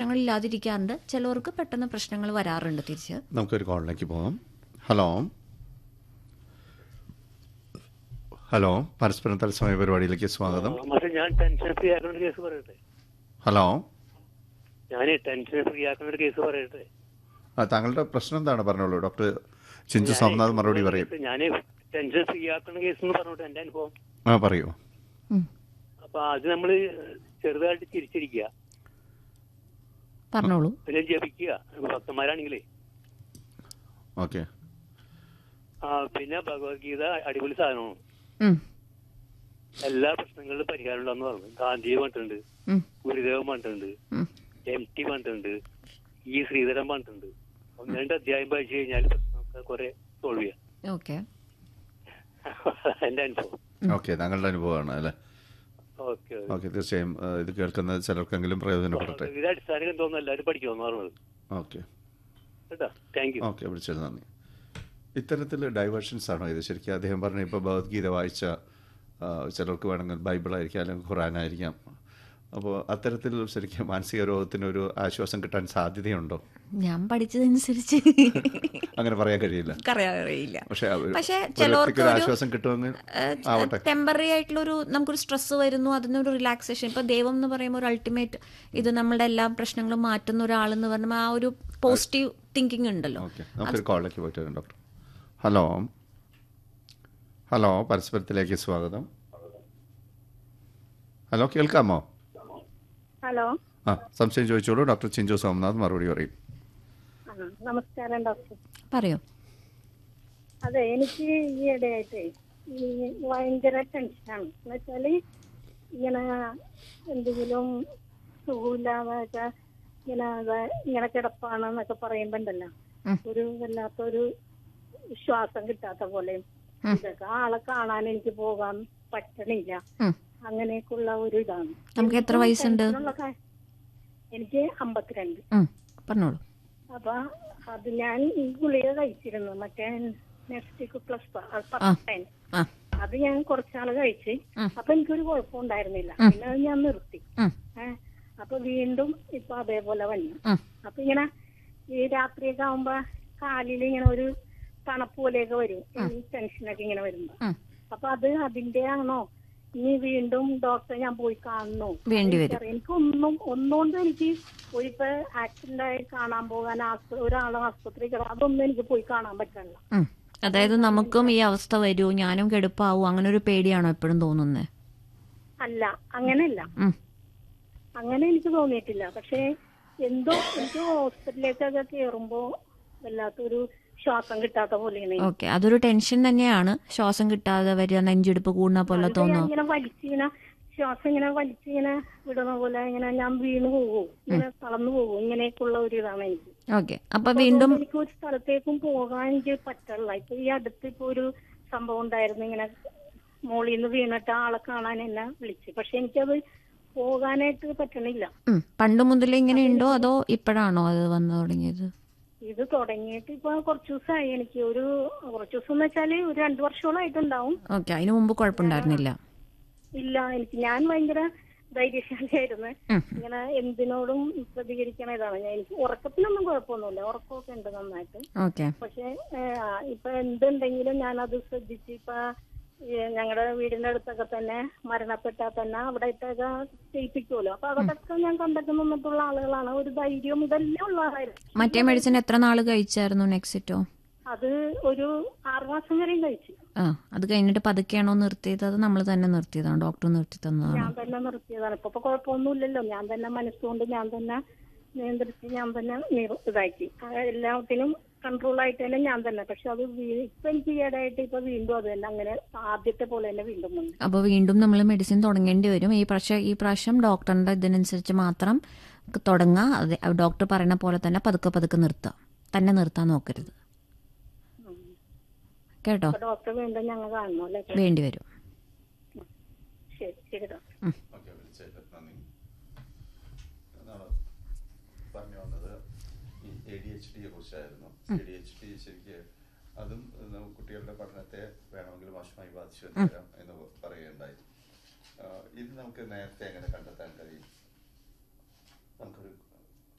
പ്രശ്നങ്ങൾ ഇല്ലാതിരിക്കാറുണ്ട് ചിലവർക്ക് പെട്ടെന്ന് പ്രശ്നങ്ങൾ വരാറുണ്ട് തിരിച്ച് നമുക്കൊരു കോളിലേക്ക് പോകാം ഹലോ ഹലോ പരസ്പരം തത്സമയ പരിപാടിയിലേക്ക് സ്വാഗതം പക്ഷെ ഞാൻ ടെൻഷൻ ഫ്രീ ആക്കുന്ന ഒരു കേസ് പറയട്ടെ ഹലോ ഞാൻ ടെൻഷൻ ഫ്രീ ആക്കുന്ന ഒരു കേസ് പറയട്ടെ ആ താങ്കളുടെ പ്രശ്നം എന്താണ് പറഞ്ഞോളൂ ഡോക്ടർ ചിഞ്ചു സോമനാഥ് മറുപടി പറയും ഞാൻ ടെൻഷൻ ഫ്രീ ആക്കുന്ന കേസ് എന്ന് പറഞ്ഞോട്ടെ എന്റെ അനുഭവം ആ പറയൂ ഉം. അപ്പൊ അത് നമ്മള് ചെറുതായിട്ട് ചിരിച്ചിരിക്കുക പറഞ്ഞോളൂ പിന്നെ ജപിക്കുക ഭക്തന്മാരാണെങ്കിലേ ഓക്കെ ആ പിന്നെ ഭഗവത്ഗീത അടിപൊളി സാധനമാണ് ഉം. എല്ലാ പ്രശ്നങ്ങളിലും പരിഹാരം ഉണ്ടെന്ന് പറഞ്ഞു ഗാന്ധിയെ പറഞ്ഞിട്ടുണ്ട് ഉം. ഗുരുദേവൻ പറഞ്ഞിട്ടുണ്ട് ഉം. എം ടി പറഞ്ഞിട്ടുണ്ട് ഈ ശ്രീധരൻ പറഞ്ഞിട്ടുണ്ട് ഒന്ന് രണ്ട് അധ്യായം വായിച്ചു കഴിഞ്ഞാൽ പ്രശ്നമൊക്കെ കുറെ സോൾവ് ചെയ്യാം ഓക്കെ എന്റെ അനുഭവം ഓക്കെ താങ്കളുടെ അനുഭവമാണ് അല്ലേ ഓക്കെ ഓക്കെ തീർച്ചയായും ആ, ഇത് കേൾക്കുന്ന ചിലർക്കെങ്കിലും പ്രയോജനപ്പെടട്ടെ ഇത് അടിസ്ഥാനം തോന്നുന്നു എല്ലാവരും പഠിക്കുമെന്ന് പറഞ്ഞത് ഓക്കെ കേട്ടോ താങ്ക് യു ഓക്കെ വിളിച്ചത് നന്ദി ഇത്തരത്തിൽ ഡൈവേർഷൻസ് ആണോ ഇത് ശരിക്കും അദ്ദേഹം പറഞ്ഞ ഇപ്പോൾ ഭഗവത്ഗീത വായിച്ച ആ, ചിലർക്ക് വേണമെങ്കിൽ ബൈബിളായിരിക്കാം അല്ലെങ്കിൽ ഖുറാനായിരിക്കാം അപ്പോൾ അത്തരത്തിൽ ശരിക്കും മാനസിക രോഗത്തിന് ഒരു ആശ്വാസം കിട്ടാൻ സാധ്യതയുണ്ടോ ഞാൻ പഠിച്ചതനുസരിച്ച് അങ്ങനെ പറയാൻ കഴിയില്ല അറിയില്ല പക്ഷേ ആ ഒരു- പക്ഷേ ഒരു ചിലർക്ക് വ്യക്തിക്ക് ഒരു ഒരു- ആശ്വാസം കിട്ടുമെങ്കിൽ ആവട്ടെ ടെമ്പററി ആയിട്ടുള്ളൊരു നമുക്കൊരു സ്ട്രെസ് വരുന്നു അതിനൊരു റിലാക്സേഷൻ ഇപ്പൊ ദൈവം എന്ന് പറയുമ്പോൾ ഒരു അൾട്ടിമേറ്റ് ഇത് നമ്മുടെ എല്ലാ പ്രശ്നങ്ങളും മാറ്റുന്ന ഒരാളെന്ന് പറയുമ്പോൾ ആ ഒരു പോസിറ്റീവ് തിങ്കിങ് ഉണ്ടല്ലോ ഓക്കെ നമുക്കൊരു കോളിലേക്ക് പോയിട്ട് വരാം ഡോക്ടർ ഹലോ ഹലോ പരസ്പരത്തിലേക്ക് സ്വാഗതം ഹലോ കേൾക്കാമോ ഹലോ ആ സംശയം ചോദിച്ചോളൂ ഡോക്ടർ ചിഞ്ചു സോമനാഥ് മറുപടി പറയും ആ, നമസ്കാരം ഡോക്ടർ പറയോ അതെ എനിക്ക് ഈ ഇടയായിട്ട് ഈ ഭയങ്കര ടെൻഷനാണ് എന്ന് വെച്ചാല് ഇങ്ങനെ എന്തെങ്കിലും സുഖമില്ലാന്ന് വെച്ചാൽ ഇങ്ങനെ അത് ഇങ്ങനെ കിടപ്പാണ് എന്നൊക്കെ പറയുമ്പോ ഉണ്ടല്ലോ ഉം. ഒരു വല്ലാത്തൊരു ശ്വാസം കിട്ടാത്ത പോലെയും ഇതൊക്കെ ആളെ കാണാൻ എനിക്ക് പോകാൻ പറ്റണില്ല ഉം. അങ്ങനെയൊക്കെയുള്ള ഒരു ഇതാണ് നമുക്ക് എത്ര വയസ്സുണ്ട് ടെൻഷനുള്ള കാ- എനിക്ക് അമ്പത്തിരണ്ട് ഉം, പറഞ്ഞോളൂ അപ്പൊ അത് ഞാൻ ഈ ഗുളിക കഴിച്ചിരുന്നു മറ്റേ നെക്സ്റ്റിക് പ്ലസ് ആ. ടൈം ആ അത് ഞാൻ കുറച്ചാള് കഴിച്ച് ഉം. അപ്പൊ എനിക്കൊരു കുഴപ്പം ഉണ്ടായിരുന്നില്ല ഉം. പിന്നെ അത് ഞാൻ നിർത്തി ഉം, ഏ അപ്പൊ വീണ്ടും ഇപ്പൊ അതേപോലെ വന്നു ഉം. അപ്പൊ ഇങ്ങനെ ഈ രാത്രിയൊക്കെ ആവുമ്പോ കാലിൽ ഇങ്ങനെ ഒരു തണുപ്പ് പോലെയൊക്കെ വരും ഈ ടെൻഷനൊക്കെ ഇങ്ങനെ വരുമ്പോ ഉം. അപ്പൊ അത് അതിന്റെ ആണോ ഇനി വീണ്ടും ഡോക്ടറെ ഞാൻ പോയി കാണണോ വേണ്ടി വരും. എനിക്കറിയാം. എനിക്കൊന്നും ഒന്നുകൊണ്ട് എനിക്ക് ഒരു ഇപ്പൊ ആക്സിഡന്റ് ആയി കാണാൻ പോകാൻ ആസ്പ- ഒരാളെ ആസ്പത്രി അതൊന്നും എനിക്ക് പോയി കാണാൻ പറ്റില്ല ഉം. അതായത് നമുക്കും ഈ അവസ്ഥ വരൂ ഞാനും കെടുപ്പാവൂ അങ്ങനെ ഒരു പേടിയാണോ എപ്പോഴും തോന്നുന്നത് അല്ല അങ്ങനെയല്ല അങ്ങനെ എനിക്ക് തോന്നിയിട്ടില്ല പക്ഷെ എന്തോ എനിക്ക് ഹോസ്പിറ്റലിലേക്കൊക്കെ കേറുമ്പോ വല്ലാത്തൊരു ശ്വാസം കിട്ടാത്ത പോലെയാണ് എനിക്ക്. ഓക്കെ അതൊരു ടെൻഷൻ തന്നെയാണ് ശ്വാസം കിട്ടാതെ വരിക നെഞ്ചെടുപ്പ് കൂടുന്ന പോലെ അത് ഞാൻ തോന്നുന്നു ഇങ്ങനെ വലിച്ചിങ്ങനെ ശ്വാസം ഇങ്ങനെ വലിച്ചിങ്ങനെ വിടുന്ന പോലെ ഇങ്ങനെ ഞാൻ വീണ് പോകും ഇങ്ങനെ തളർന്നു പോകും ഇങ്ങനെയൊക്കെയുള്ള ഒരു ഇതാണ് എനിക്ക് ഓക്കെ അപ്പൊ വീണ്ടും അതുകൊണ്ട് എനിക്ക് ഒരു സ്ഥലത്തേക്കും പോകാൻ എനിക്ക് പറ്റില്ല ഇപ്പൊ ഈ അടുത്ത് ഇപ്പൊ ഒരു സംഭവം ഉണ്ടായിരുന്നു ഇങ്ങനെ മോളിൽ നിന്ന് വീണിട്ട് ആളെ കാണാൻ എന്നെ വിളിച്ചു പക്ഷെ എനിക്കത് പോകാനായിട്ട് പറ്റണില്ല ഉം, പണ്ട് മുതലേ ഇങ്ങനെ ഉണ്ടോ അതോ ഇപ്പോഴാണോ അത് വന്നു തുടങ്ങിയത് ഇത് തുടങ്ങിയിട്ട് ഇപ്പൊ കുറച്ചു ദിവസമായി എനിക്ക് ഒരു കുറച്ചു ദിവസം എന്ന് വെച്ചാല് ഒരു രണ്ടു വർഷത്തോളായിട്ടുണ്ടാവും ഓക്കെ അതിനു മുമ്പ് കുഴപ്പമുണ്ടായിരുന്നില്ല ഇല്ല എനിക്ക് ഞാൻ ഭയങ്കര ധൈര്യശാലിയായിരുന്നു ഉം. ഇങ്ങനെ എന്തിനോടും പ്രതികരിക്കണ ഇതാണ് ഞാൻ എനിക്ക് ഉറക്കത്തിനൊന്നും കുഴപ്പമൊന്നുമില്ല ഉറക്കമൊക്കെ ഉണ്ട് നന്നായിട്ട് ഓക്കെ പക്ഷെ ഇപ്പൊ എന്തുണ്ടെങ്കിലും ഞാനത് ശ്രദ്ധിച്ച് ഇപ്പൊ ഞങ്ങളുടെ വീടിന്റെ അടുത്തൊക്കെ തന്നെ മരണപ്പെട്ടാൽ തന്നെ അവിടെ ഇട്ടൊക്കെ ചെയ്യിപ്പിക്കുമല്ലോ അപ്പൊ അതൊക്കെ ഞാൻ കണ്ടൊക്കെ നിന്നിട്ടുള്ള ആളുകളാണ് ഒരു ധൈര്യം ഇതെല്ലാം ഉള്ള ആളായിരുന്നു മറ്റേ മെഡിസിൻ എത്ര നാൾ കഴിച്ചായിരുന്നു നെക്സിറ്റോ അത് ഒരു ആറുമാസം വരെയും കഴിച്ചു ആ അത് കഴിഞ്ഞിട്ട് പതുക്കെയാണോ നിർത്തിയത് അത് നമ്മൾ തന്നെ നിർത്തിയതാണോ ഡോക്ടർ നിർത്തി തന്നതാണോ ഞാൻ തന്നെ നിർത്തിയതാണ് ഇപ്പൊ ഇപ്പൊ കുഴപ്പമൊന്നുമില്ലല്ലോ ഞാൻ തന്നെ മനസ്സുകൊണ്ട് ഞാൻ തന്നെ നിയന്ത്രിച്ച് ഞാൻ തന്നെ നിർ- ഇതാക്കി ആ എല്ലാത്തിനും കൺട്രോൾ ആയിട്ട് തന്നെ ഞാൻ തന്നെ പക്ഷെ അത് വീ- ഇപ്പൊ എനിക്ക് ഈയിടെയായിട്ട് ഇപ്പൊ വീണ്ടും അത് തന്നെ അങ്ങനെ ആദ്യത്തെ പോലെ തന്നെ വീണ്ടും വന്നു അപ്പോൾ വീണ്ടും നമ്മൾ മെഡിസിൻ തുടങ്ങേണ്ടി വരും ഈ പക്ഷേ ഈ പ്രാവശ്യം ഡോക്ടറിന്റെ ഇതിനനുസരിച്ച് മാത്രം തുടങ്ങുക അത് ഡോക്ടർ പറയുന്ന പോലെ തന്നെ പതുക്കെ പതുക്കെ നിർത്തുക തന്നെ നിർത്താൻ നോക്കരുത് കേട്ടോ അപ്പൊ ഡോക്ടറെ വീണ്ടും ഞങ്ങൾ കാണണം അല്ലേ വേണ്ടി വരും ശരി ശരി ഡോക്ടർ ഓക്കെ വിളിച്ചതിൽ നന്ദി എന്നാണ് പറഞ്ഞു വന്നത് ഈ എ ഡി എച്ച് ഡിയെ കുറിച്ചായിരുന്നു എ ഡി എച്ച് ഡി ശരിക്ക് അതും ഏഹ്, കുട്ടികളുടെ പഠനത്തെ വേണമെങ്കിൽ മോശമായി ബാധിച്ചു എന്ന് വരാം എന്ന് പറയുകയുണ്ടായി ആ, ഇത് നമുക്ക് നേരത്തെ എങ്ങനെ കണ്ടെത്താൻ കഴിയും നമുക്കൊരു